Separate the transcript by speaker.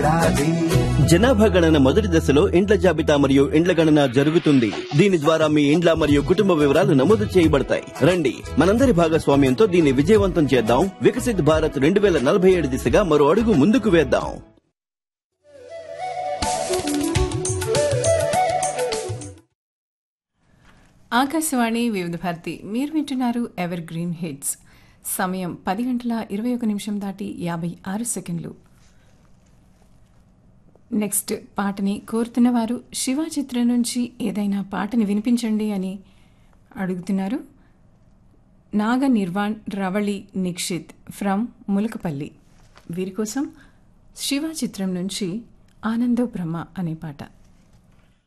Speaker 1: ఏడాది
Speaker 2: జనాభా గణన మొదటి దశలో ఇండ్ల జాబితా మరియు ఇండ్ల గణన జరుగుతుంది దీని ద్వారా మీ ఇండ్ల మరియు కుటుంబ వివరాలు నమోదు చేయబడతాయి రండి మనందరి భాగస్వామ్యంతో దీన్ని విజయవంతం చేద్దాం వికసిత్ భారత్ రెండు వేల నలభై ఏడు దిశగా మరో అడుగు ముందుకు వేద్దాం
Speaker 3: ఆకాశవాణి వివిధ భారతి మీరు వింటున్నారు ఎవర్ గ్రీన్ హిట్స్ సమయం పది గంటల ఇరవై ఒక నిమిషం దాటి యాభై ఆరు సెకండ్లు నెక్స్ట్ పాటని కోరుతున్న వారు శివ చిత్రం నుంచి ఏదైనా పాటని వినిపించండి అని అడుగుతున్నారు నాగ నిర్వాణ్ రవళి నిక్షిత్ ఫ్రమ్ ములకపల్లి వీరి కోసం శివ చిత్రం నుంచి ఆనందో బ్రహ్మ అనే పాట